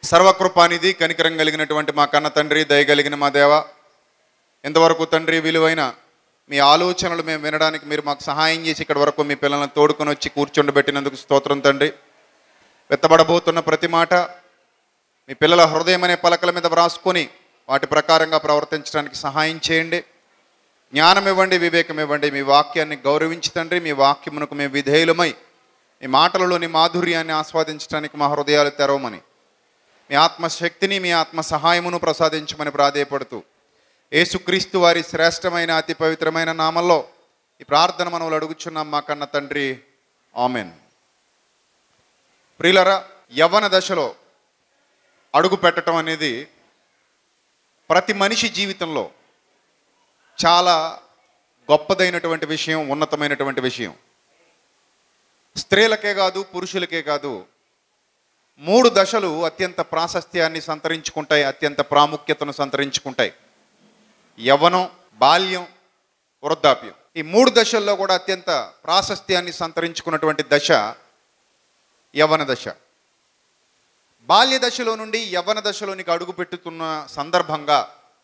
సర్వకృపానిధి కనికరం కలిగినటువంటి మా కన్న తండ్రి దయగలిగిన మా దేవ ఎంతవరకు తండ్రి విలువైన మీ ఆలోచనలు మేము వినడానికి మీరు మాకు సహాయం చేసి ఇక్కడ వరకు మీ పిల్లలను తోడుకొని వచ్చి కూర్చుండబెట్టినందుకు స్తోత్రం తండ్రి వెత్తబడబోతున్న ప్రతి మాట మీ పిల్లల హృదయం అనే పలకల మీద వ్రాసుకొని వాటి ప్రకారంగా ప్రవర్తించడానికి సహాయం చేయండి జ్ఞానం ఇవ్వండి వివేకం ఇవ్వండి మీ వాక్యాన్ని గౌరవించి తండ్రి మీ వాక్యమునకు మేము విధేయులమై మీ మాటలలోని మాధుర్యాన్ని ఆస్వాదించడానికి మా హృదయాలు తెరవమని మీ ఆత్మశక్తిని మీ ఆత్మ సహాయమును ప్రసాదించమని ప్రాధేయపడుతూ యేసుక్రీస్తు వారి శ్రేష్టమైన అతి పవిత్రమైన నామంలో ఈ ప్రార్థన మనవులు అడుగుచున్నాం మా కన్న తండ్రి ఆమెన్ ప్రియులరా యవ్వన దశలో అడుగు పెట్టడం అనేది ప్రతి మనిషి జీవితంలో చాలా గొప్పదైనటువంటి విషయం ఉన్నతమైనటువంటి విషయం స్త్రీలకే కాదు పురుషులకే కాదు మూడు దశలు అత్యంత ప్రాశస్త్యాన్ని సంతరించుకుంటాయి అత్యంత ప్రాముఖ్యతను సంతరించుకుంటాయి యవ్వనం బాల్యం వృద్ధాప్యం ఈ మూడు దశల్లో కూడా అత్యంత ప్రాశస్త్యాన్ని సంతరించుకున్నటువంటి దశ యవ్వన దశ బాల్య దశలో నుండి యవ్వన దశలోనికి అడుగు పెట్టుతున్న సందర్భంగా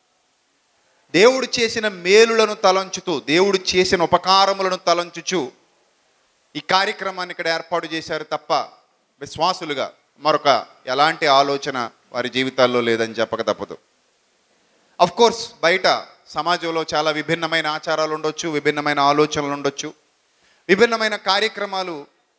దేవుడు చేసిన మేలులను తలంచుతూ దేవుడు చేసిన ఉపకారములను తలంచుచు ఈ కార్యక్రమాన్ని ఇక్కడ ఏర్పాటు చేశారు తప్ప విశ్వాసులుగా మరొక ఎలాంటి ఆలోచన వారి జీవితాల్లో లేదని చెప్పక తప్పదు అఫ్ కోర్స్ బయట సమాజంలో చాలా విభిన్నమైన ఆచారాలు ఉండొచ్చు విభిన్నమైన ఆలోచనలు ఉండొచ్చు విభిన్నమైన కార్యక్రమాలు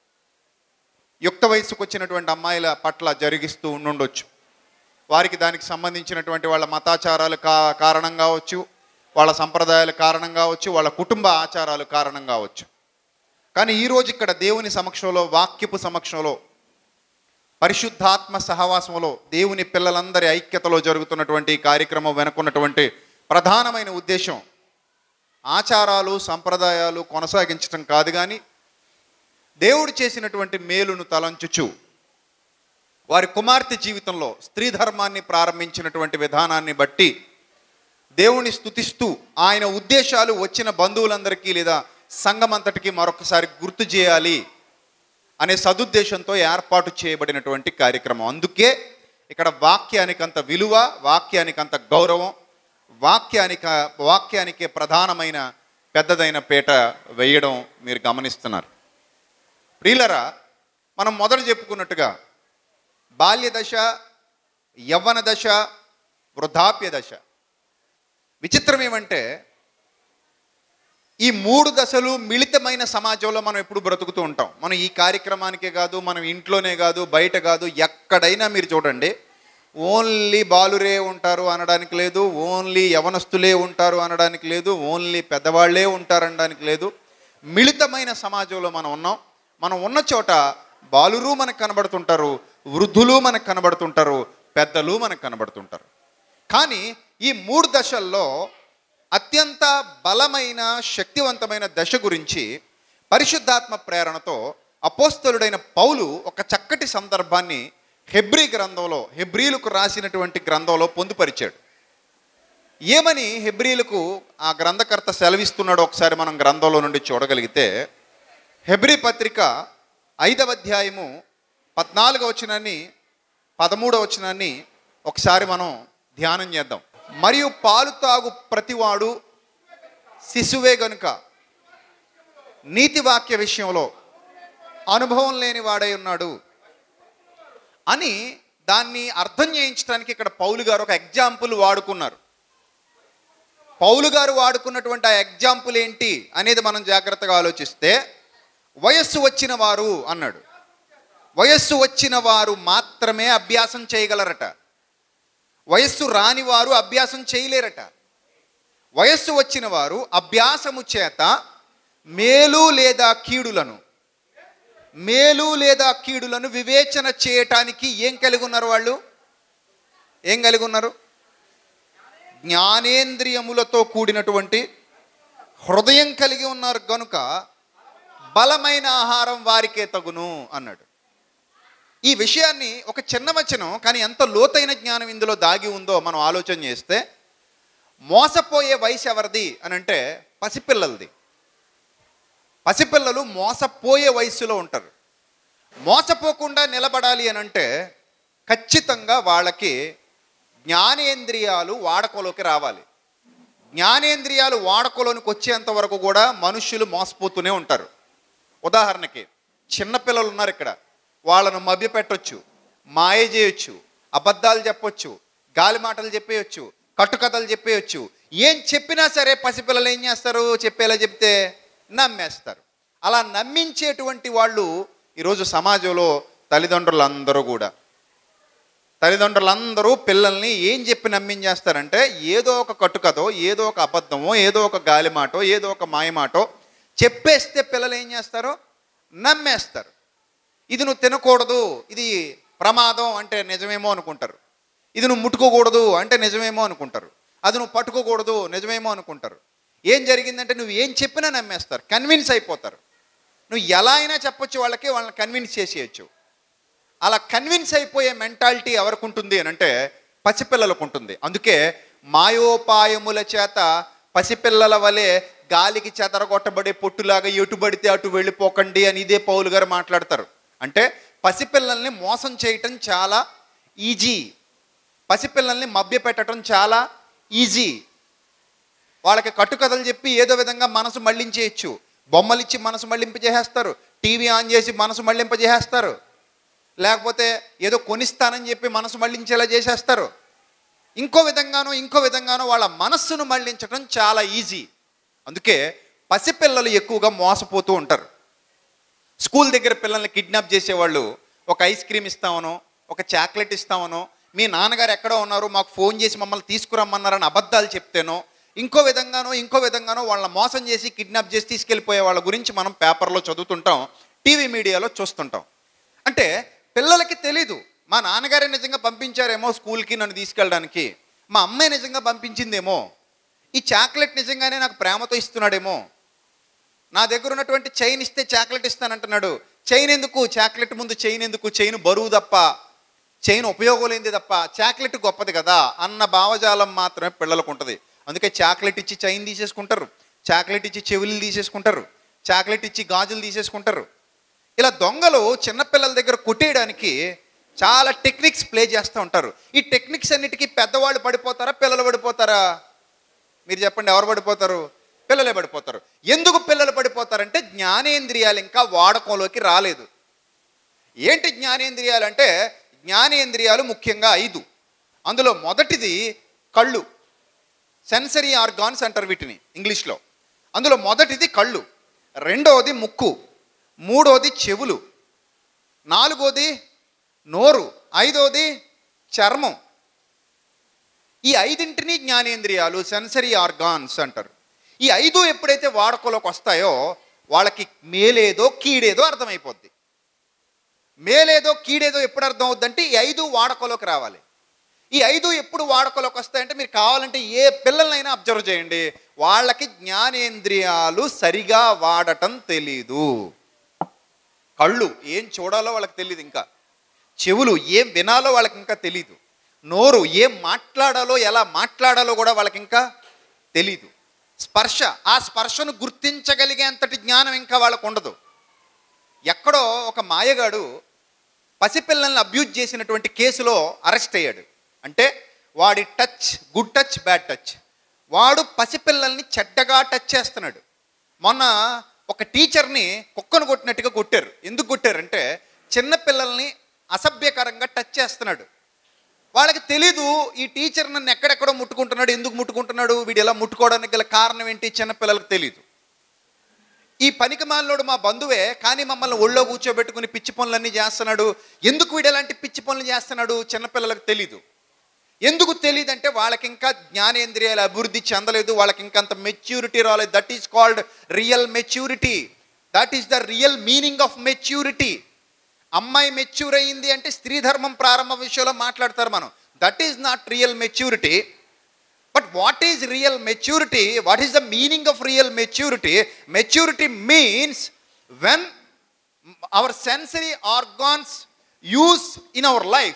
యుక్త వయసుకు వచ్చినటువంటి అమ్మాయిల పట్ల జరిగిస్తూ ఉండుండొచ్చు వారికి దానికి సంబంధించినటువంటి వాళ్ళ మతాచారాలు కా కారణం కావచ్చు వాళ్ళ సంప్రదాయాలు కారణం కావచ్చు వాళ్ళ కుటుంబ ఆచారాలు కారణం కావచ్చు కానీ ఈరోజు ఇక్కడ దేవుని సమక్షంలో వాక్యపు సమక్షంలో పరిశుద్ధాత్మ సహవాసంలో దేవుని పిల్లలందరి ఐక్యతలో జరుగుతున్నటువంటి ఈ కార్యక్రమం వెనుకున్నటువంటి ప్రధానమైన ఉద్దేశం ఆచారాలు సంప్రదాయాలు కొనసాగించడం కాదు కానీ దేవుడు చేసినటువంటి మేలును తలంచుచు వారి కుమార్తె జీవితంలో స్త్రీ ధర్మాన్ని ప్రారంభించినటువంటి విధానాన్ని బట్టి దేవుని స్తుతిస్తూ ఆయన ఉద్దేశాలు వచ్చిన బంధువులందరికీ లేదా సంఘమంతటికి మరొకసారి గుర్తు చేయాలి అనే సదుద్దేశంతో ఏర్పాటు చేయబడినటువంటి కార్యక్రమం అందుకే ఇక్కడ వాక్యానికి అంత విలువ వాక్యానికి అంత గౌరవం వాక్యానిక వాక్యానికి ప్రధానమైన పెద్దదైన పీట వేయడం మీరు గమనిస్తున్నారు ప్రియులరా మనం మొదట చెప్పుకున్నట్టుగా బాల్య దశ యవ్వన దశ వృద్ధాప్య దశ విచిత్రం ఏమంటే ఈ మూడు దశలు మిళితమైన సమాజంలో మనం ఎప్పుడు బ్రతుకుతూ ఉంటాం మనం ఈ కార్యక్రమానికే కాదు మనం ఇంట్లోనే కాదు బయట కాదు ఎక్కడైనా మీరు చూడండి ఓన్లీ బాలురే ఉంటారు అనడానికి లేదు ఓన్లీ యవనస్తులే ఉంటారు అనడానికి లేదు ఓన్లీ పెద్దవాళ్లే ఉంటారు అనడానికి లేదు మిళితమైన సమాజంలో మనం ఉన్నాం మనం ఉన్న చోట బాలురు మనకు కనబడుతుంటారు వృద్ధులు మనకు కనబడుతుంటారు పెద్దలు మనకు కనబడుతుంటారు కానీ ఈ మూడు దశల్లో అత్యంత బలమైన శక్తివంతమైన దశ గురించి పరిశుద్ధాత్మ ప్రేరణతో అపోస్తలుడైన పౌలు ఒక చక్కటి సందర్భాన్ని హెబ్రీ గ్రంథంలో హెబ్రీలకు రాసినటువంటి గ్రంథంలో పొందుపరిచాడు ఏమని హెబ్రీలకు ఆ గ్రంథకర్త సెలవిస్తున్నాడో ఒకసారి మనం గ్రంథంలో నుండి చూడగలిగితే హెబ్రీ పత్రిక ఐదవ అధ్యాయము పద్నాలుగవ వచనాన్ని పదమూడవ వచనాన్ని ఒకసారి మనం ధ్యానం చేద్దాం మరియు పాలు తాగు ప్రతివాడు శిశువే గనుక నీతి వాక్య విషయంలో అనుభవం లేని వాడై ఉన్నాడు అని దాన్ని అర్థం చేయించడానికి ఇక్కడ పౌలు గారు ఒక ఎగ్జాంపుల్ వాడుకున్నారు పౌలు గారు వాడుకున్నటువంటి ఆ ఎగ్జాంపుల్ ఏంటి అనేది మనం జాగ్రత్తగా ఆలోచిస్తే వయస్సు వచ్చిన వారు అన్నాడు వయస్సు వచ్చిన వారు మాత్రమే అభ్యాసం చేయగలరట వయస్సు రాని వారు అభ్యాసం చేయలేరట వయస్సు వచ్చిన వారు అభ్యాసము చేత మేలు లేదా కీడులను మేలు లేదా కీడులను వివేచన చేయటానికి ఏం కలిగి ఉన్నారు వాళ్ళు ఏం కలిగి ఉన్నారు జ్ఞానేంద్రియములతో కూడినటువంటి హృదయం కలిగి ఉన్నారు గనుక బలమైన ఆహారం వారికే తగును అన్నాడు ఈ విషయాన్ని ఒక చిన్న వచనం కానీ ఎంత లోతైన జ్ఞానం ఇందులో దాగి ఉందో మనం ఆలోచన చేస్తే మోసపోయే వయసు ఎవరిది అని అంటే పసిపిల్లలది పసిపిల్లలు మోసపోయే వయస్సులో ఉంటారు మోసపోకుండా నిలబడాలి అని అంటే ఖచ్చితంగా వాళ్ళకి జ్ఞానేంద్రియాలు వాడకలోకి రావాలి జ్ఞానేంద్రియాలు వాడకలోనికి వచ్చేంత వరకు కూడా మనుష్యులు మోసపోతూనే ఉంటారు ఉదాహరణకి చిన్నపిల్లలు ఉన్నారు ఇక్కడ వాళ్ళను మభ్యపెట్టొచ్చు మాయ చేయొచ్చు అబద్ధాలు చెప్పొచ్చు గాలి మాటలు చెప్పేయచ్చు కట్టుకథలు చెప్పేయచ్చు ఏం చెప్పినా సరే పసిపిల్లలు ఏం చేస్తారు చెప్పేలా చెప్తే నమ్మేస్తారు అలా నమ్మించేటువంటి వాళ్ళు ఈరోజు సమాజంలో తల్లిదండ్రులందరూ కూడా తల్లిదండ్రులందరూ పిల్లల్ని ఏం చెప్పి నమ్మించేస్తారంటే ఏదో ఒక కట్టుకథో ఏదో ఒక అబద్ధమో ఏదో ఒక గాలి మాటో ఏదో ఒక మాయమాటో చెప్పేస్తే పిల్లలు ఏం చేస్తారు నమ్మేస్తారు ఇది నువ్వు తినకూడదు ఇది ప్రమాదం అంటే నిజమేమో అనుకుంటారు ఇది నువ్వు ముట్టుకోకూడదు అంటే నిజమేమో అనుకుంటారు అది నువ్వు పట్టుకోకూడదు నిజమేమో అనుకుంటారు ఏం జరిగిందంటే నువ్వు ఏం చెప్పినా నమ్మేస్తారు కన్విన్స్ అయిపోతారు నువ్వు ఎలా అయినా చెప్పొచ్చు వాళ్ళకి వాళ్ళని కన్విన్స్ చేసేయచ్చు అలా కన్విన్స్ అయిపోయే మెంటాలిటీ ఎవరికి ఉంటుంది అని అంటే పసిపిల్లలకు ఉంటుంది అందుకే మాయోపాయముల చేత పసిపిల్లల వలె గాలికి చెదరగొట్టబడే పొట్టులాగా ఎటు పడితే అటు వెళ్ళిపోకండి అని ఇదే పౌలు గారు మాట్లాడతారు అంటే పసిపిల్లల్ని మోసం చేయటం చాలా ఈజీ పసిపిల్లల్ని మభ్యపెట్టడం చాలా ఈజీ వాళ్ళకి కట్టుకథలు చెప్పి ఏదో విధంగా మనసు మళ్ళించేయచ్చు బొమ్మలు ఇచ్చి మనసు మళ్ళింపజేసేస్తారు టీవీ ఆన్ చేసి మనసు మళ్ళింపజేసేస్తారు లేకపోతే ఏదో కొనిస్తానని చెప్పి మనసు మళ్ళించేలా చేసేస్తారు ఇంకో విధంగానో ఇంకో విధంగానో వాళ్ళ మనస్సును మళ్ళించడం చాలా ఈజీ అందుకే పసిపిల్లలు ఎక్కువగా మోసపోతూ ఉంటారు స్కూల్ దగ్గర పిల్లల్ని కిడ్నాప్ చేసేవాళ్ళు ఒక ఐస్ క్రీమ్ ఇస్తామనో ఒక చాక్లెట్ ఇస్తామనో మీ నాన్నగారు ఎక్కడో ఉన్నారు మాకు ఫోన్ చేసి మమ్మల్ని తీసుకురమ్మన్నారని అబద్ధాలు చెప్తేనో ఇంకో విధంగానో ఇంకో విధంగానో వాళ్ళని మోసం చేసి కిడ్నాప్ చేసి తీసుకెళ్ళిపోయే వాళ్ళ గురించి మనం పేపర్లో చదువుతుంటాం టీవీ మీడియాలో చూస్తుంటాం అంటే పిల్లలకి తెలీదు మా నాన్నగారే నిజంగా పంపించారేమో స్కూల్కి నన్ను తీసుకెళ్ళడానికి మా అమ్మాయి నిజంగా పంపించిందేమో ఈ చాక్లెట్ నిజంగానే నాకు ప్రేమతో ఇస్తున్నాడేమో నా దగ్గర ఉన్నటువంటి చైన్ ఇస్తే చాక్లెట్ ఇస్తానంటున్నాడు చైన్ ఎందుకు చాక్లెట్ ముందు చైన్ ఎందుకు చైన్ బరువు తప్ప చైన్ ఉపయోగం లేనిది తప్ప చాక్లెట్ గొప్పది కదా అన్న భావజాలం మాత్రమే పిల్లలకు ఉంటుంది అందుకే చాక్లెట్ ఇచ్చి చైన్ తీసేసుకుంటారు చాక్లెట్ ఇచ్చి చెవులు తీసేసుకుంటారు చాక్లెట్ ఇచ్చి గాజులు తీసేసుకుంటారు ఇలా దొంగలు చిన్నపిల్లల దగ్గర కొట్టేయడానికి చాలా టెక్నిక్స్ ప్లే చేస్తూ ఉంటారు ఈ టెక్నిక్స్ అన్నిటికీ పెద్దవాళ్ళు పడిపోతారా పిల్లలు పడిపోతారా మీరు చెప్పండి ఎవరు పడిపోతారు పిల్లలే పడిపోతారు ఎందుకు పిల్లలు పడిపోతారంటే జ్ఞానేంద్రియాలు ఇంకా వాడకంలోకి రాలేదు ఏంటి జ్ఞానేంద్రియాలు అంటే జ్ఞానేంద్రియాలు ముఖ్యంగా ఐదు అందులో మొదటిది కళ్ళు సెన్సరీ ఆర్గాన్స్ అంటారు వీటిని ఇంగ్లీష్లో అందులో మొదటిది కళ్ళు రెండవది ముక్కు మూడోది చెవులు నాలుగోది నోరు ఐదోది చర్మం ఈ ఐదింటిని జ్ఞానేంద్రియాలు సెన్సరీ ఆర్గాన్స్ అంటారు ఈ ఐదు ఎప్పుడైతే వాడుకలోకి వస్తాయో వాళ్ళకి మేలేదో కీడేదో అర్థమైపోద్ది మేలేదో కీడేదో ఎప్పుడు అర్థం అవుద్దంటే ఈ ఐదు వాడకలోకి రావాలి ఈ ఐదు ఎప్పుడు వాడకలోకి వస్తాయంటే మీరు కావాలంటే ఏ పిల్లలైనా అబ్జర్వ్ చేయండి వాళ్ళకి జ్ఞానేంద్రియాలు సరిగా వాడటం తెలీదు కళ్ళు ఏం చూడాలో వాళ్ళకి తెలియదు ఇంకా చెవులు ఏం వినాలో వాళ్ళకి ఇంకా తెలీదు నోరు ఏం మాట్లాడాలో ఎలా మాట్లాడాలో కూడా వాళ్ళకి ఇంకా తెలీదు స్పర్శ ఆ స్పర్శను గుర్తించగలిగేంతటి జ్ఞానం ఇంకా వాళ్ళకు ఉండదు ఎక్కడో ఒక మాయగాడు పసిపిల్లల్ని అబ్యూజ్ చేసినటువంటి కేసులో అరెస్ట్ అయ్యాడు అంటే వాడి touch good touch bad touch వాడు పసిపిల్లల్ని చెడ్డగా టచ్ చేస్తున్నాడు మొన్న ఒక టీచర్ని కుక్కను కొట్టినట్టుగా కొట్టారు ఎందుకు కొట్టారంటే చిన్న పిల్లల్ని అసభ్యకరంగా టచ్ చేస్తున్నాడు వాళ్ళకి తెలీదు ఈ టీచర్ నన్ను ఎక్కడెక్కడో ముట్టుకుంటున్నాడు ఎందుకు ముట్టుకుంటున్నాడు వీడు ఎలా ముట్టుకోవడానికి గల కారణం ఏంటి చిన్నపిల్లలకు తెలీదు ఈ పనికి మాలినోడు మా బంధువే కానీ మమ్మల్ని ఒళ్ళో కూర్చోబెట్టుకుని పిచ్చి పనులన్నీ చేస్తున్నాడు ఎందుకు వీడు ఎలాంటి పిచ్చి పనులు చేస్తున్నాడు చిన్నపిల్లలకు తెలీదు ఎందుకు తెలియదంటే వాళ్ళకి ఇంకా జ్ఞానేంద్రియాలు అభివృద్ధి చెందలేదు వాళ్ళకి ఇంకా అంత మెచ్యూరిటీ రాలేదు that is called real maturity that is the real meaning of maturity అమ్మాయి మెచ్యూర్ అయ్యింది అంటే స్త్రీ ధర్మం ప్రారంభ విషయంలో మాట్లాడతారు మనం that is not real maturity but what is real maturity what is the meaning of real maturity maturity means when our sensory organs use in our life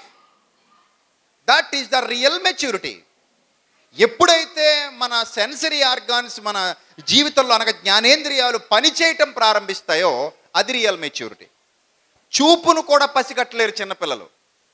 that is the real maturity ఎప్పుడైతే మన sensory organs మన జీవితంలో అనగా జ్ఞానేంద్రియాలు పనిచేయటం ప్రారంభిస్తాయో అది real maturity చూపును కూడా పసిగట్టలేరు చిన్నపిల్లలు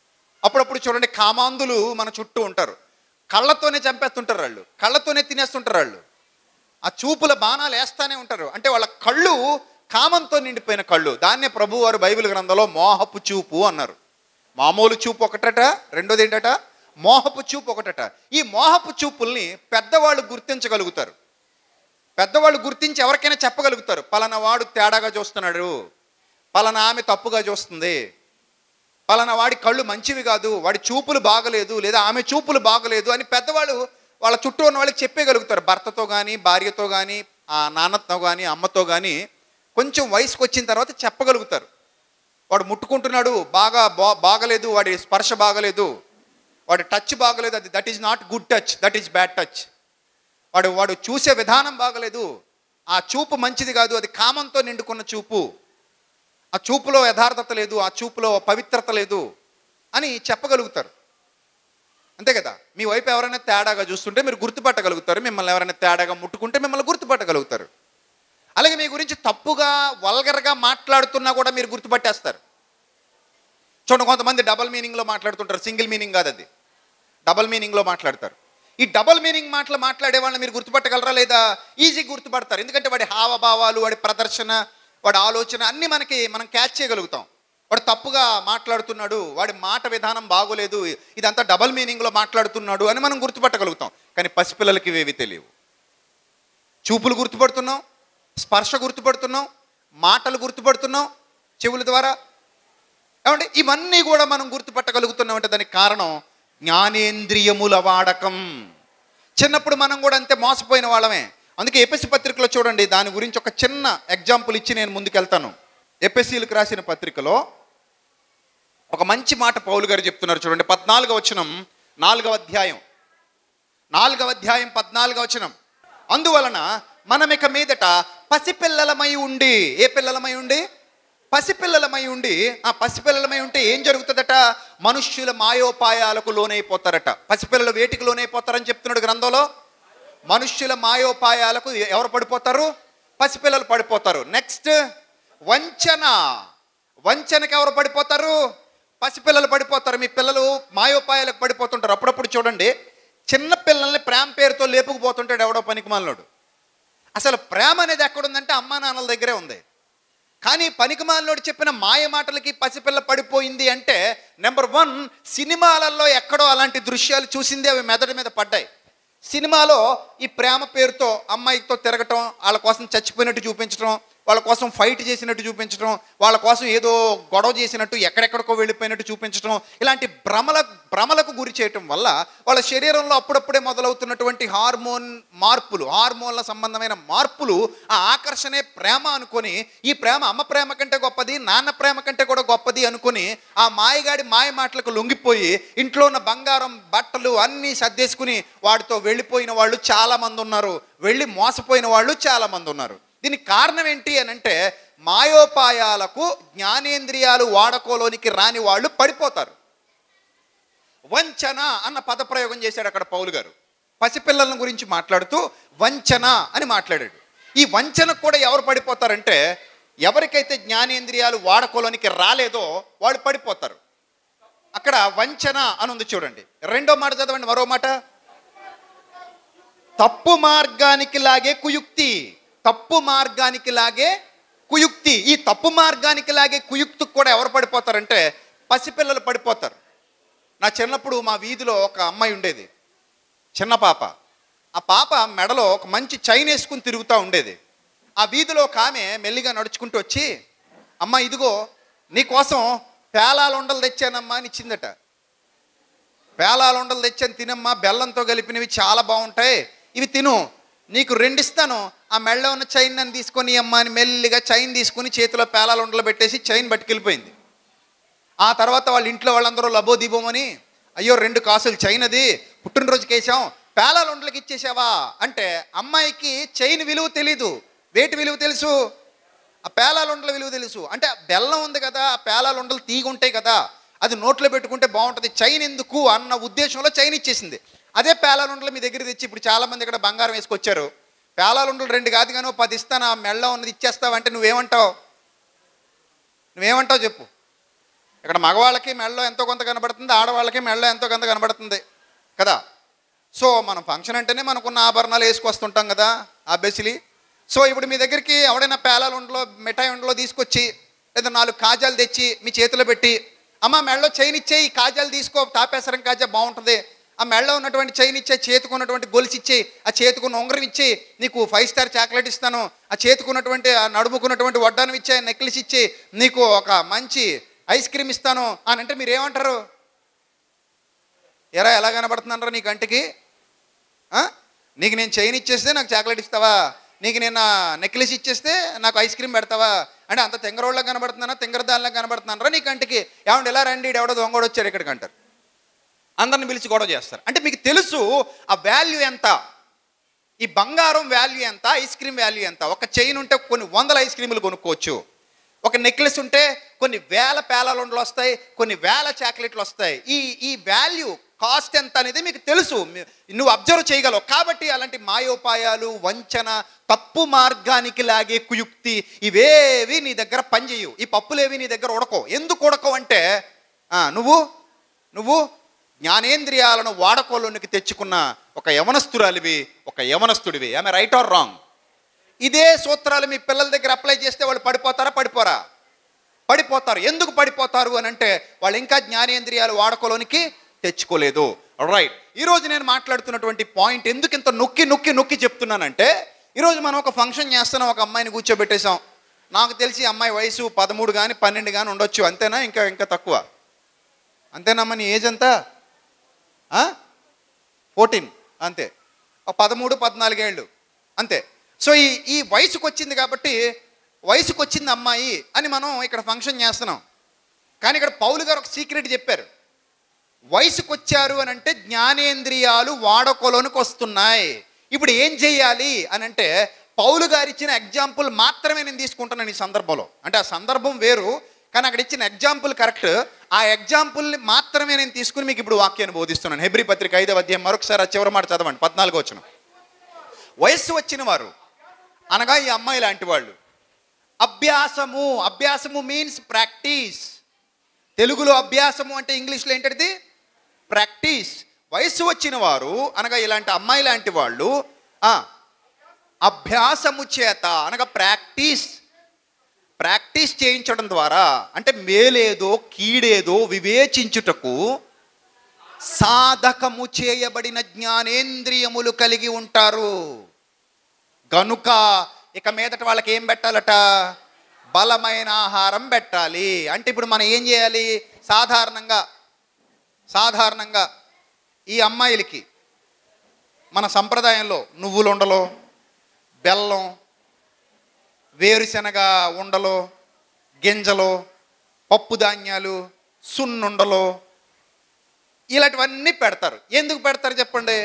అప్పుడప్పుడు చూడండి కామాంధులు మన చుట్టూ ఉంటారు కళ్ళతోనే చంపేస్తుంటారు వాళ్ళు కళ్ళతోనే తినేస్తుంటారు వాళ్ళు ఆ చూపుల బాణాలు వేస్తానే ఉంటారు అంటే వాళ్ళ కళ్ళు కామంతో నిండిపోయిన కళ్ళు దాన్నే ప్రభు వారు బైబిల్ గ్రంథంలో మోహపు చూపు అన్నారు మామూలు చూపు ఒకటట రెండోది ఏంటట మోహపు చూపు ఒకటట ఈ మోహపు చూపుల్ని పెద్దవాళ్ళు గుర్తించగలుగుతారు పెద్దవాళ్ళు గుర్తించి ఎవరికైనా చెప్పగలుగుతారు పలానా వాడు తేడాగా చూస్తున్నాడు పలానా ఆమె తప్పుగా చూస్తుంది పలానా వాడి కళ్ళు మంచివి కాదు వాడి చూపులు బాగలేదు లేదా ఆమె చూపులు బాగలేదు అని పెద్దవాళ్ళు వాళ్ళ చుట్టూ ఉన్న వాళ్ళకి చెప్పగలుగుతారు భర్తతో కానీ భార్యతో కానీ ఆ నాన్నతో కానీ అమ్మతో కానీ కొంచెం వయసుకు వచ్చిన తర్వాత చెప్పగలుగుతారు వాడు ముట్టుకుంటున్నాడు బాగా బా బాగలేదు వాడి స్పర్శ బాగలేదు వాడి టచ్ బాగలేదు అది that is not good touch that is bad touch వాడు వాడు చూసే విధానం బాగలేదు ఆ చూపు మంచిది కాదు అది కామంతో నిండుకున్న చూపు ఆ చూపులో యథార్థత లేదు ఆ చూపులో పవిత్రత లేదు అని చెప్పగలుగుతారు అంతే కదా మీ వైపు ఎవరైనా తేడాగా చూస్తుంటే మీరు గుర్తుపట్టగలుగుతారు మిమ్మల్ని ఎవరైనా తేడాగా ముట్టుకుంటే మిమ్మల్ని గుర్తుపట్టగలుగుతారు అలాగే మీ గురించి తప్పుగా వల్గర్గా మాట్లాడుతున్నా కూడా మీరు గుర్తుపట్టేస్తారు చూడండి కొంతమంది డబల్ మీనింగ్లో మాట్లాడుతుంటారు సింగిల్ మీనింగ్ కాదు అది డబల్ మీనింగ్లో మాట్లాడతారు ఈ డబల్ మీనింగ్ మాటలు మాట్లాడే వాళ్ళని మీరు గుర్తుపట్టగలరా లేదా ఈజీ గుర్తుపడతారు ఎందుకంటే వాడి హావభావాలు వాడి ప్రదర్శన వాడి ఆలోచన అన్నీ మనకి మనం క్యాచ్ చేయగలుగుతాం వాడు తప్పుగా మాట్లాడుతున్నాడు వాడి మాట విధానం బాగోలేదు ఇదంతా డబల్ మీనింగ్లో మాట్లాడుతున్నాడు అని మనం గుర్తుపట్టగలుగుతాం కానీ పసిపిల్లలకి ఇవేవి తెలియవు చూపులు గుర్తుపడుతున్నాం స్పర్శ గుర్తుపడుతున్నాం మాటలు గుర్తుపడుతున్నాం చెవుల ద్వారా ఏమంటే ఇవన్నీ కూడా మనం గుర్తుపట్టగలుగుతున్నాం అంటే దానికి కారణం జ్ఞానేంద్రియముల వాడకం చిన్నప్పుడు మనం కూడా అంతే మోసపోయిన వాళ్ళమే అందుకే ఎపిసి పత్రికలో చూడండి దాని గురించి ఒక చిన్న ఎగ్జాంపుల్ ఇచ్చి నేను ముందుకెళ్తాను ఎపిసీలకు రాసిన పత్రికలో ఒక మంచి మాట పౌలు గారు చెప్తున్నారు చూడండి పద్నాలుగవ వచనం నాలుగవ అధ్యాయం నాలుగవ అధ్యాయం పద్నాలుగవ వచనం అందువలన మనం ఇక మీదట పసిపిల్లలమై ఉండి ఏ పిల్లలమై ఉండి పసిపిల్లలమై ఉండి ఆ పసిపిల్లలమై ఉంటే ఏం జరుగుతుందట మనుష్యుల మాయోపాయాలకు లోనైపోతారట పసిపిల్లలు వేటికి లోనైపోతారని చెప్తున్నాడు గ్రంథంలో మనుష్యుల మాయోపాయాలకు ఎవరు పడిపోతారు పసిపిల్లలు పడిపోతారు నెక్స్ట్ వంచన వంచనకి ఎవరు పడిపోతారు పసిపిల్లలు పడిపోతారు మీ పిల్లలు మాయోపాయాలకు పడిపోతుంటారు అప్పుడప్పుడు చూడండి చిన్న పిల్లల్ని ప్రేమ పేరుతో లేపుకుపోతుంటాడు ఎవడో పనికి మాలినోడు అసలు ప్రేమ అనేది ఎక్కడుందంటే అమ్మా నాన్నల దగ్గరే ఉంది కానీ పనికిమాలినోడు చెప్పిన మాయ మాటలకి పసిపిల్ల పడిపోయింది అంటే నెంబర్ వన్ సినిమాలలో ఎక్కడో అలాంటి దృశ్యాలు చూసింది అవి మెదడు మీద పడ్డాయి సినిమాలో ఈ ప్రేమ పేరుతో అమ్మాయితో తిరగటం వాళ్ళ కోసం చచ్చిపోయినట్టు చూపించడం వాళ్ళ కోసం ఫైట్ చేసినట్టు చూపించడం వాళ్ళ కోసం ఏదో గొడవ చేసినట్టు ఎక్కడెక్కడికో వెళ్ళిపోయినట్టు చూపించడం ఇలాంటి భ్రమల భ్రమలకు గురి చేయటం వల్ల వాళ్ళ శరీరంలో అప్పుడప్పుడే మొదలవుతున్నటువంటి హార్మోన్ మార్పులు హార్మోన్ల సంబంధమైన మార్పులు ఆ ఆకర్షణే ప్రేమ అనుకొని ఈ ప్రేమ అమ్మ ప్రేమ కంటే గొప్పది నాన్న ప్రేమ కంటే కూడా గొప్పది అనుకొని ఆ మాయగాడి మాయ మాటలకు లొంగిపోయి ఇంట్లో ఉన్న బంగారం బట్టలు అన్నీ సర్దేసుకుని వాడితో వెళ్ళిపోయిన వాళ్ళు చాలామంది ఉన్నారు వెళ్ళి మోసపోయిన వాళ్ళు చాలామంది ఉన్నారు దీనికి కారణం ఏంటి అని అంటే మాయోపాయాలకు జ్ఞానేంద్రియాలు వాడకోలోనికి రాని వాళ్ళు పడిపోతారు వంచన అన్న పదప్రయోగం చేశాడు అక్కడ పౌలు గారు పసిపిల్లల గురించి మాట్లాడుతూ వంచన అని మాట్లాడాడు ఈ వంచనకు కూడా ఎవరు పడిపోతారంటే ఎవరికైతే జ్ఞానేంద్రియాలు వాడకోలోనికి రాలేదో వాళ్ళు పడిపోతారు అక్కడ వంచన అని ఉంది చూడండి రెండో మాట చదవండి మరో మాట తప్పు మార్గానికి లాగే కుయుక్తి తప్పు మార్గానికి లాగే కుయుక్తి ఈ తప్పు మార్గానికి లాగే కుయుక్తికి కూడా ఎవరు పడిపోతారంటే పసిపిల్లలు పడిపోతారు నా చిన్నప్పుడు మా వీధిలో ఒక అమ్మాయి ఉండేది చిన్న పాప ఆ పాప మెడలో ఒక మంచి చైన్ వేసుకుని తిరుగుతూ ఉండేది ఆ వీధిలో ఒక ఆమె మెల్లిగా నడుచుకుంటూ వచ్చి అమ్మ ఇదిగో నీకోసం పేలాల ఉండలు తెచ్చానమ్మా అని ఇచ్చిందట పేలాల ఉండలు తెచ్చాను తినమ్మా బెల్లంతో కలిపినవి చాలా బాగుంటాయి ఇవి తిను నీకు రెండు ఇస్తాను ఆ మెళ్ళ ఉన్న చైన్ నన్ను తీసుకొని అమ్మ అని మెల్లిగా చైన్ తీసుకుని చేతిలో పేలాల ఉండలు పెట్టేసి చైన్ పట్టుకెళ్ళిపోయింది ఆ తర్వాత వాళ్ళ ఇంట్లో వాళ్ళందరూ లబో దీబోమని అయ్యో రెండు కాసులు చైన్ అది పుట్టినరోజుకి వేసాం పేలాల ఉండలకి ఇచ్చేసావా అంటే అమ్మాయికి చైన్ విలువ తెలీదు వేటి విలువ తెలుసు ఆ పేలాల ఉండల విలువ తెలుసు అంటే ఆ బెల్లం ఉంది కదా ఆ పేలాల ఉండలు తీగ ఉంటాయి కదా అది నోట్లో పెట్టుకుంటే బాగుంటుంది చైన్ ఎందుకు అన్న ఉద్దేశంలో చైన్ ఇచ్చేసింది అదే పేలాల ఉండలు మీ దగ్గర తెచ్చి ఇప్పుడు చాలామంది ఇక్కడ బంగారం వేసుకొచ్చారు పేలాల ఉండలు రెండు కాదు కానీ ఓ పది ఇస్తాను ఆ మెళ్ళ ఉన్నది ఇచ్చేస్తావంటే నువ్వేమంటావు నువ్వేమంటావు చెప్పు ఇక్కడ మగవాళ్ళకి మెడలో ఎంతో కొంత కనబడుతుంది ఆడవాళ్ళకి మెడలో ఎంతో కొంత కనబడుతుంది కదా సో మనం ఫంక్షన్ అంటేనే మనకున్న ఆభరణాలు వేసుకొస్తుంటాం కదా ఆబ్వియస్లీ సో ఇప్పుడు మీ దగ్గరికి ఎవడైనా పేలాలు ఉండలో మిఠాయి ఉండలో తీసుకొచ్చి లేదా నాలుగు కాజాలు తెచ్చి మీ చేతిలో పెట్టి అమ్మ మెడలో చైన్ ఇచ్చే ఈ కాజాలు తీసుకో తాపేసరం కాజా బాగుంటుంది ఆ మెడలో ఉన్నటువంటి చైన్ ఇచ్చే చేతుకున్నటువంటి గొలుసు ఇచ్చి ఆ చేతుకున్న ఉంగరం ఇచ్చి నీకు ఫైవ్ స్టార్ చాక్లెట్ ఇస్తాను ఆ చేతుకున్నటువంటి ఆ నడుముకున్నటువంటి వడ్డానం ఇచ్చే నెక్లెస్ ఇచ్చి నీకు ఒక మంచి ఐస్ క్రీమ్ ఇస్తాను అని అంటే మీరు ఏమంటారు ఎరా ఎలా కనబడుతున్నారా నీ కంటికి ఆ? నీకు నేను చైన్ ఇచ్చేస్తే నాకు చాక్లెట్ ఇస్తావా నీకు నేను నెక్లెస్ ఇచ్చేస్తే నాకు ఐస్ క్రీమ్ పెడతావా అంటే అంత తెంగరోళ్ళకి కనబడుతున్నానా తెంగరదానిలా కనబడుతున్నారా నీ కంటికి ఏమంటే ఎలా రండి ఈడు ఎవడో దొంగోడు వచ్చారు ఇక్కడికి అంటారు అందరిని పిలిచి గొడవ చేస్తారు అంటే మీకు తెలుసు ఆ వాల్యూ ఎంత ఈ బంగారం వాల్యూ ఎంత ఐస్ క్రీమ్ వాల్యూ ఎంత ఒక చైన్ ఉంటే కొన్ని వందల ఐస్ క్రీములు కొనుక్కోవచ్చు ఒక నెక్లెస్ ఉంటే కొన్ని వేల పేలాలుండలు వస్తాయి కొన్ని వేల చాక్లెట్లు వస్తాయి ఈ ఈ వాల్యూ కాస్ట్ ఎంత అనేది మీకు తెలుసు మీ- నువ్వు అబ్జర్వ్ చేయగలవు కాబట్టి అలాంటి మాయోపాయాలు వంచన తప్పు మార్గానికి లాగే కుయుక్తి ఇవేవి నీ దగ్గర పనిచేయవు ఈ పప్పులేవి నీ దగ్గర ఉడకవు ఎందుకు ఉడకవు అంటే ఆ, నువ్వు నువ్వు జ్ఞానేంద్రియాలను వాడకోలోనికి తెచ్చుకున్న ఒక యవనస్తురాలివి ఒక యవనస్తుడివి ఆమె రైట్ ఆర్ రాంగ్ ఇదే సూత్రాలు మీ పిల్లల దగ్గర అప్లై చేస్తే వాళ్ళు పడిపోతారా పడిపోరా పడిపోతారు ఎందుకు పడిపోతారు అని అంటే వాళ్ళు ఇంకా జ్ఞానేంద్రియాలు వాడకోలోనికి తెచ్చుకోలేదు రైట్ ఈరోజు నేను మాట్లాడుతున్నటువంటి పాయింట్ ఎందుకు ఇంత నొక్కి నొక్కి నొక్కి చెప్తున్నానంటే ఈరోజు మనం ఒక ఫంక్షన్ చేస్తున్నాం ఒక అమ్మాయిని కూర్చోబెట్టేశాం నాకు తెలిసి అమ్మాయి వయసు పదమూడు కానీ పన్నెండు కానీ ఉండొచ్చు అంతేనా ఇంకా ఇంకా తక్కువ అంతేనమ్మా నీ ఏజ్ ఎంత ఫోర్టీన్ అంతే ఒక పదమూడు పద్నాలుగేళ్ళు అంతే సో ఈ ఈ వయసుకు వచ్చింది కాబట్టి వయసుకు వచ్చింది అమ్మాయి అని మనం ఇక్కడ ఫంక్షన్ చేస్తున్నాం కానీ ఇక్కడ పౌలు గారు ఒక సీక్రెట్ చెప్పారు వయసుకు వచ్చారు అని అంటే జ్ఞానేంద్రియాలు వాడకోలోనికి వస్తున్నాయి ఇప్పుడు ఏం చేయాలి అని అంటే పౌలు గారు ఇచ్చిన ఎగ్జాంపుల్ మాత్రమే నేను తీసుకుంటున్నాను ఈ సందర్భంలో అంటే ఆ సందర్భం వేరు కానీ అక్కడ ఇచ్చిన ఎగ్జాంపుల్ కరెక్ట్ ఆ ఎగ్జాంపుల్ని మాత్రమే నేను తీసుకుని మీకు ఇప్పుడు వాక్యాన్ని బోధిస్తున్నాను హెబ్రి పత్రిక ఐదవ అధ్యాయం మరొకసారి ఆ చివరి మాట చదవండి పద్నాలుగు వచ్చిన వయస్సు వచ్చిన వారు అనగా ఈ అమ్మాయి లాంటి వాళ్ళు అభ్యాసము అభ్యాసము మీన్స్ ప్రాక్టీస్ తెలుగులో అభ్యాసము అంటే ఇంగ్లీష్లో ఏంటది ప్రాక్టీస్ వయస్సు వచ్చిన వారు అనగా ఇలాంటి అమ్మాయి లాంటి వాళ్ళు ఆ, అభ్యాసము చేత అనగా ప్రాక్టీస్ ప్రాక్టీస్ చేయించడం ద్వారా అంటే మేలేదో కీడేదో వివేచించుటకు సాధకము చేయబడిన జ్ఞానేంద్రియములు కలిగి ఉంటారు గనుక ఇక మీదట వాళ్ళకి ఏం పెట్టాలట బలమైన ఆహారం పెట్టాలి అంటే ఇప్పుడు మనం ఏం చేయాలి సాధారణంగా సాధారణంగా ఈ అమ్మాయిలకి మన సంప్రదాయంలో నువ్వులు ఉండలో బెల్లం వేరుశనగ ఉండలో గింజలు పప్పు ధాన్యాలు సున్నుండలో ఇలాంటివన్నీ పెడతారు ఎందుకు పెడతారు చెప్పండి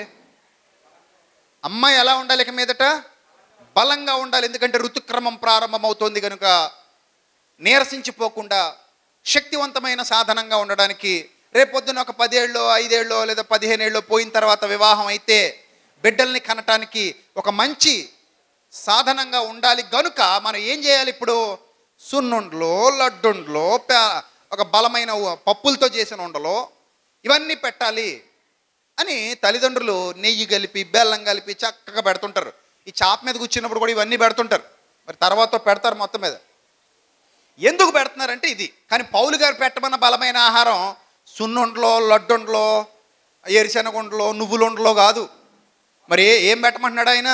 అమ్మాయి ఎలా ఉండాలి ఇక మీదట బలంగా ఉండాలి ఎందుకంటే ఋతుక్రమం ప్రారంభమవుతోంది కనుక నీరసించిపోకుండా శక్తివంతమైన సాధనంగా ఉండడానికి రేపొద్దున ఒక పదేళ్ళు ఐదేళ్ళు లేదా పదిహేనేళ్ళు పోయిన తర్వాత వివాహం అయితే బిడ్డల్ని కనటానికి ఒక మంచి సాధనంగా ఉండాలి గనుక మనం ఏం చేయాలి ఇప్పుడు సున్నుండలో లడ్డుండలో పే- ఒక బలమైన ఉ- పప్పులతో చేసిన ఉండలో ఇవన్నీ పెట్టాలి అని తల్లిదండ్రులు నెయ్యి కలిపి బెల్లం కలిపి చక్కగా పెడుతుంటారు ఈ చాప మీద కూర్చున్నప్పుడు కూడా ఇవన్నీ పెడుతుంటారు మరి తర్వాత పెడతారు మొత్తం మీద ఎందుకు పెడుతున్నారంటే ఇది కానీ పౌలు గారు పెట్టమన్న బలమైన ఆహారం సున్నుండలో లడ్డుండలో ఎరిశనగుండలో నువ్వులుండలో కాదు మరి ఏ- ఏం పెట్టమంటున్నాడు ఆయన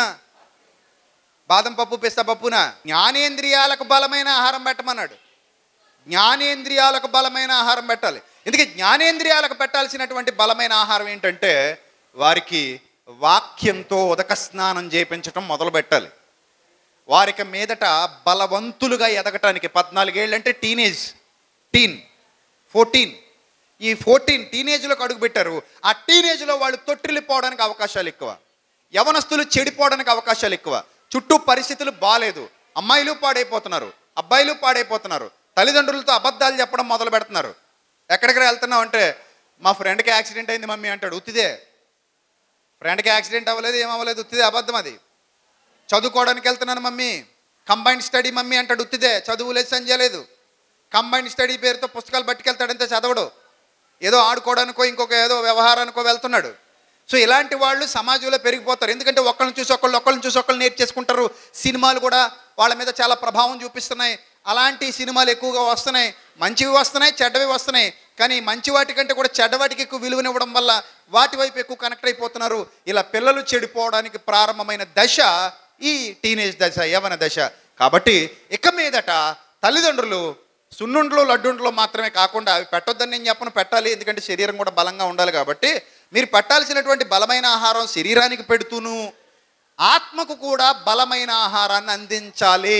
బాదం పప్పు పిస్తా పప్పున జ్ఞానేంద్రియాలకు బలమైన ఆహారం పెట్టమన్నాడు జ్ఞానేంద్రియాలకు బలమైన ఆహారం పెట్టాలి ఎందుకంటే జ్ఞానేంద్రియాలకు పెట్టాల్సినటువంటి బలమైన ఆహారం ఏంటంటే వారికి వాక్యంతో ఉదక స్నానం చేయించడం మొదలు పెట్టాలి వారికి మీదట బలవంతులుగా ఎదగటానికి పద్నాలుగేళ్ళు అంటే టీనేజ్ టీన్ ఫోర్టీన్ ఈ ఫోర్టీన్ టీనేజ్లోకి అడుగుపెట్టారు ఆ టీనేజ్లో వాళ్ళు తొట్టిల్లిపోవడానికి అవకాశాలు ఎక్కువ యవనస్తులు చెడిపోవడానికి అవకాశాలు ఎక్కువ చుట్టూ పరిస్థితులు బాగాలేదు అమ్మాయిలు పాడైపోతున్నారు అబ్బాయిలు పాడైపోతున్నారు తల్లిదండ్రులతో అబద్ధాలు చెప్పడం మొదలు పెడుతున్నారు ఎక్కడికి వెళ్తున్నావు అంటే మా ఫ్రెండ్కి యాక్సిడెంట్ అయింది మమ్మీ అంటాడు ఉత్తిదే ఫ్రెండ్కి యాక్సిడెంట్ అవ్వలేదు ఏమవ్వలేదు ఉత్తిదే అబద్ధం అది చదువుకోవడానికి వెళ్తున్నాను మమ్మీ కంబైన్డ్ స్టడీ మమ్మీ అంటాడు ఉత్తిదే చదువు లేదు సంజయ్ లేదు కంబైన్ స్టడీ పేరుతో పుస్తకాలు పట్టుకెళ్తాడంతే చదవడు ఏదో ఆడుకోవడానికో ఇంకొక ఏదో వ్యవహారానికో వెళ్తున్నాడు సో ఇలాంటి వాళ్ళు సమాజంలో పెరిగిపోతారు ఎందుకంటే ఒకళ్ళని చూసి ఒకళ్ళు ఒకళ్ళని చూసి ఒకళ్ళు నేర్చేసుకుంటారు సినిమాలు కూడా వాళ్ళ మీద చాలా ప్రభావం చూపిస్తున్నాయి అలాంటి సినిమాలు ఎక్కువగా వస్తున్నాయి మంచివి వస్తున్నాయి చెడ్డవి వస్తున్నాయి కానీ మంచి వాటి కంటే కూడా చెడ్డ వాటికి ఎక్కువ విలువనివ్వడం వల్ల వాటి వైపు ఎక్కువ కనెక్ట్ అయిపోతున్నారు ఇలా పిల్లలు చెడిపోవడానికి ప్రారంభమైన దశ ఈ టీనేజ్ దశ యవన దశ కాబట్టి ఇక మీదట తల్లిదండ్రులు సున్నుండ్లు లడ్డుండ్లు మాత్రమే కాకుండా అవి పెట్టొద్దని నేను చెప్పను పెట్టాలి ఎందుకంటే శరీరం కూడా బలంగా ఉండాలి కాబట్టి మీరు పెట్టాల్సినటువంటి బలమైన ఆహారం శరీరానికి పెడుతూను ఆత్మకు కూడా బలమైన ఆహారాన్ని అందించాలి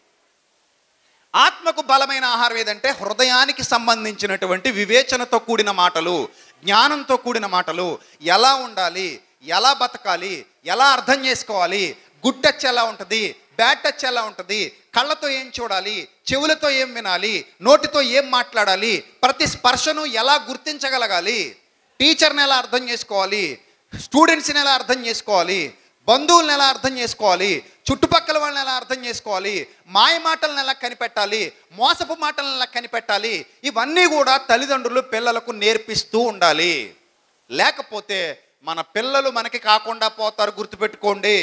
ఆత్మకు బలమైన ఆహారం ఏదంటే హృదయానికి సంబంధించినటువంటి వివేచనతో కూడిన మాటలు జ్ఞానంతో కూడిన మాటలు ఎలా ఉండాలి ఎలా బతకాలి ఎలా అర్థం చేసుకోవాలి గుడ్ టచ్ ఎలా ఉంటుంది బ్యాడ్ టచ్ ఎలా ఉంటుంది కళ్ళతో ఏం చూడాలి చెవులతో ఏం వినాలి నోటితో ఏం మాట్లాడాలి ప్రతి స్పర్శను ఎలా గుర్తించగలగాలి టీచర్ని ఎలా అర్థం చేసుకోవాలి స్టూడెంట్స్ని ఎలా అర్థం చేసుకోవాలి బంధువులను ఎలా అర్థం చేసుకోవాలి చుట్టుపక్కల వాళ్ళని ఎలా అర్థం చేసుకోవాలి మాయ మాటలను ఎలా కనిపెట్టాలి మోసపు మాటలను ఎలా కనిపెట్టాలి ఇవన్నీ కూడా తల్లిదండ్రులు పిల్లలకు నేర్పిస్తూ ఉండాలి లేకపోతే మన పిల్లలు మనకి కాకుండా పోతారు గుర్తుపెట్టుకోండి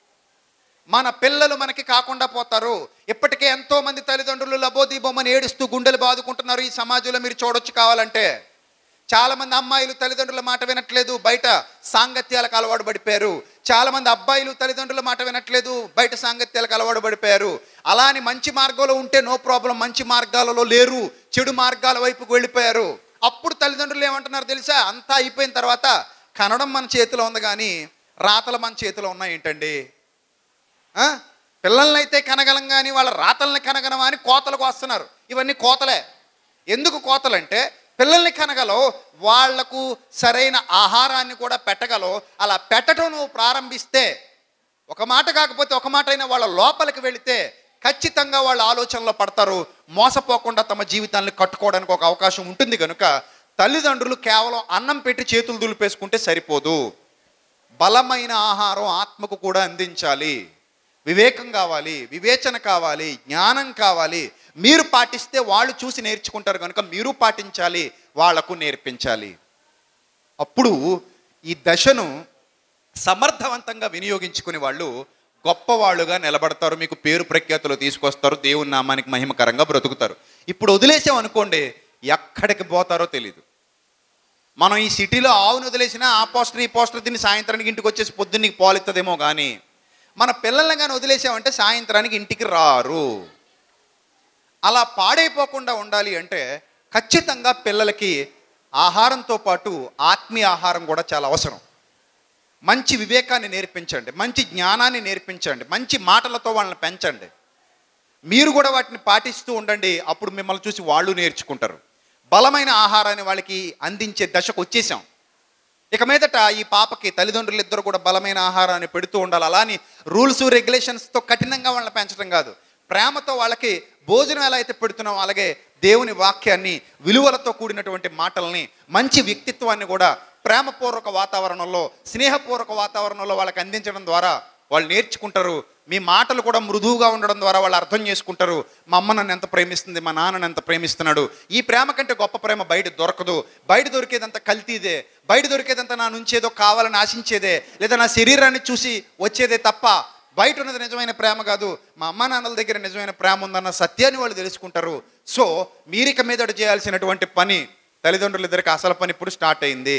మన పిల్లలు మనకి కాకుండా పోతారు ఇప్పటికే ఎంతో మంది తల్లిదండ్రులు లబోదీబొమ్మని ఏడుస్తూ గుండెలు బాదుకుంటున్నారు ఈ సమాజంలో మీరు చూడొచ్చు కావాలంటే చాలా మంది అమ్మాయిలు తల్లిదండ్రుల మాట వినట్లేదు బయట సాంగత్యాలకు అలవాటు పడిపోయారు చాలా మంది అబ్బాయిలు తల్లిదండ్రుల మాట వినట్లేదు బయట సాంగత్యాలకు అలవాటు పడిపోయారు అలా అని మంచి మార్గంలో ఉంటే నో ప్రాబ్లం మంచి మార్గాలలో లేరు చెడు మార్గాల వైపుకు వెళ్ళిపోయారు అప్పుడు తల్లిదండ్రులు ఏమంటున్నారు తెలుసా అంతా అయిపోయిన తర్వాత కనడం మన చేతిలో ఉంది కానీ రాతలు మన చేతిలో ఉన్నాయి ఏంటండి ఆ? పిల్లల్ని అయితే కనగలం కానీ వాళ్ళ రాతల్ని కనగలమా అని కోతలకు వస్తున్నారు ఇవన్నీ కోతలే ఎందుకు కోతలంటే పిల్లల్ని కనగలవు వాళ్లకు సరైన ఆహారాన్ని కూడా పెట్టగలవు అలా పెట్టడం నువ్వు ప్రారంభిస్తే ఒక మాట కాకపోతే ఒక మాట అయినా వాళ్ళ లోపలికి వెళితే ఖచ్చితంగా వాళ్ళ ఆలోచనలో పడతారు మోసపోకుండా తమ జీవితాన్ని కట్టుకోవడానికి ఒక అవకాశం ఉంటుంది కనుక తల్లిదండ్రులు కేవలం అన్నం పెట్టి చేతులు దులిపేసుకుంటే సరిపోదు బలమైన ఆహారం ఆత్మకు కూడా అందించాలి వివేకం కావాలి వివేచన కావాలి జ్ఞానం కావాలి మీరు పాటిస్తే వాళ్ళు చూసి నేర్చుకుంటారు కనుక మీరు పాటించాలి వాళ్లకు నేర్పించాలి అప్పుడు ఈ దశను సమర్థవంతంగా వినియోగించుకునే వాళ్ళు గొప్పవాళ్ళుగా నిలబడతారు మీకు పేరు ప్రఖ్యాతులు తీసుకొస్తారు దేవుని నామానికి మహిమకరంగా బ్రతుకుతారు ఇప్పుడు వదిలేసాం అనుకోండి ఎక్కడికి పోతారో తెలీదు మనం ఈ సిటీలో ఆవును వదిలేసినా ఆ పోస్టర్ ఈ పోస్టర్ తిని సాయంత్రానికి ఇంటికి వచ్చేసి పొద్దున్నకి పాలిస్తుందేమో కానీ మన పిల్లల్ని కానీ వదిలేసామంటే సాయంత్రానికి ఇంటికి రారు అలా పాడైపోకుండా ఉండాలి అంటే ఖచ్చితంగా పిల్లలకి ఆహారంతో పాటు ఆత్మీయ ఆహారం కూడా చాలా అవసరం మంచి వివేకాన్ని నేర్పించండి మంచి జ్ఞానాన్ని నేర్పించండి మంచి మాటలతో వాళ్ళని పెంచండి మీరు కూడా వాటిని పాటిస్తూ ఉండండి అప్పుడు మిమ్మల్ని చూసి వాళ్ళు నేర్చుకుంటారు బలమైన ఆహారాన్ని వాళ్ళకి అందించే దశకు వచ్చేసాం ఇక మీదట ఈ పాపకి తల్లిదండ్రులు ఇద్దరు కూడా బలమైన ఆహారాన్ని పెడుతూ ఉండాలి అలాని రూల్స్ రెగ్యులేషన్స్తో కఠినంగా వాళ్ళని పెంచడం కాదు ప్రేమతో వాళ్ళకి భోజనం ఎలా అయితే పెడుతున్నాం అలాగే దేవుని వాక్యాన్ని విలువలతో కూడినటువంటి మాటల్ని మంచి వ్యక్తిత్వాన్ని కూడా ప్రేమపూర్వక వాతావరణంలో స్నేహపూర్వక వాతావరణంలో వాళ్ళకి అందించడం ద్వారా వాళ్ళు నేర్చుకుంటారు మీ మాటలు కూడా మృదువుగా ఉండడం ద్వారా వాళ్ళు అర్థం చేసుకుంటారు మా అమ్మ నన్ను ఎంత ప్రేమిస్తుంది మా నాన్న నన్ను ఎంత ప్రేమిస్తున్నాడు ఈ ప్రేమ కంటే గొప్ప ప్రేమ బయట దొరకదు బయట దొరికేదంతా కల్తీదే బయట దొరికేదంతా నా నుంచి ఏదో కావాలని ఆశించేదే లేదా నా శరీరాన్ని చూసి వచ్చేదే తప్ప బయట ఉన్నది నిజమైన ప్రేమ కాదు మా అమ్మ నాన్నల దగ్గర నిజమైన ప్రేమ ఉందన్న సత్యాన్ని వాళ్ళు తెలుసుకుంటారు సో మీరిక మీదట చేయాల్సినటువంటి పని తల్లిదండ్రుల ఇద్దరికి అసలు పని ఇప్పుడు స్టార్ట్ అయింది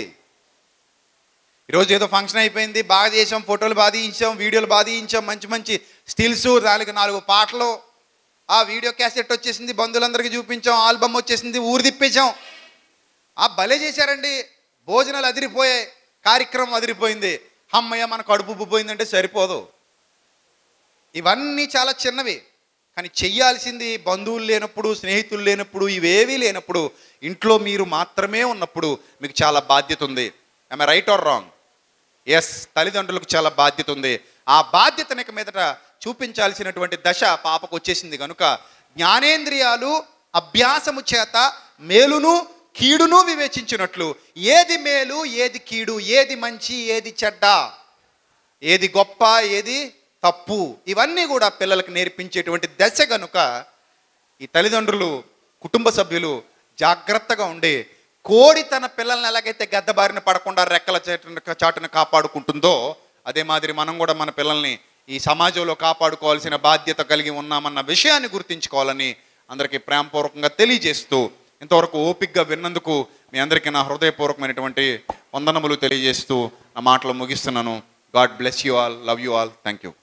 ఈరోజు ఏదో ఫంక్షన్ అయిపోయింది బాగా చేసాం ఫోటోలు బాగా తీయించాం వీడియోలు బాగా తీయించాం మంచి మంచి స్టిల్స్ నాలుగు నాలుగు పాటలు ఆ వీడియో క్యాసెట్ వచ్చేసింది బంధువులందరికీ చూపించాం ఆల్బమ్ వచ్చేసింది ఊరు తిప్పేశాం ఆ భలే చేశారండి భోజనాలు అదిరిపోయాయి కార్యక్రమం అదిరిపోయింది అమ్మయ్య మన కడుపు ఉబ్బిపోయిందంటే సరిపోదు ఇవన్నీ చాలా చిన్నవి కానీ చెయ్యాల్సింది బంధువులు లేనప్పుడు స్నేహితులు లేనప్పుడు ఇవేవీ లేనప్పుడు ఇంట్లో మీరు మాత్రమే ఉన్నప్పుడు మీకు చాలా బాధ్యత ఉంది I right or wrong yes తల్లిదండ్రులకు చాలా బాధ్యత ఉంది ఆ బాధ్యతని ఇక మీదట చూపించాల్సినటువంటి దశ పాపకు వచ్చేసింది కనుక జ్ఞానేంద్రియాలు అభ్యాసము చేత మేలును కీడును వివేచించినట్లు ఏది మేలు ఏది కీడు ఏది మంచి ఏది చెడ్డ ఏది గొప్ప ఏది తప్పు ఇవన్నీ కూడా పిల్లలకు నేర్పించేటువంటి దశ గనుక ఈ తల్లిదండ్రులు కుటుంబ సభ్యులు జాగ్రత్తగా ఉండి కోడి తన పిల్లల్ని ఎలాగైతే గద్ద బారిన పడకుండా రెక్కల చాటున చాటున కాపాడుకుంటుందో అదే మాదిరి మనం కూడా మన పిల్లల్ని ఈ సమాజంలో కాపాడుకోవాల్సిన బాధ్యత కలిగి ఉన్నామన్న విషయాన్ని గుర్తించుకోవాలని అందరికీ ప్రేమపూర్వకంగా తెలియజేస్తూ ఇంతవరకు ఓపిక్గా విన్నందుకు మీ అందరికీ నా హృదయపూర్వకమైనటువంటి వందనములు తెలియజేస్తూ నా మాటలు ముగిస్తున్నాను God bless you all love you all thank you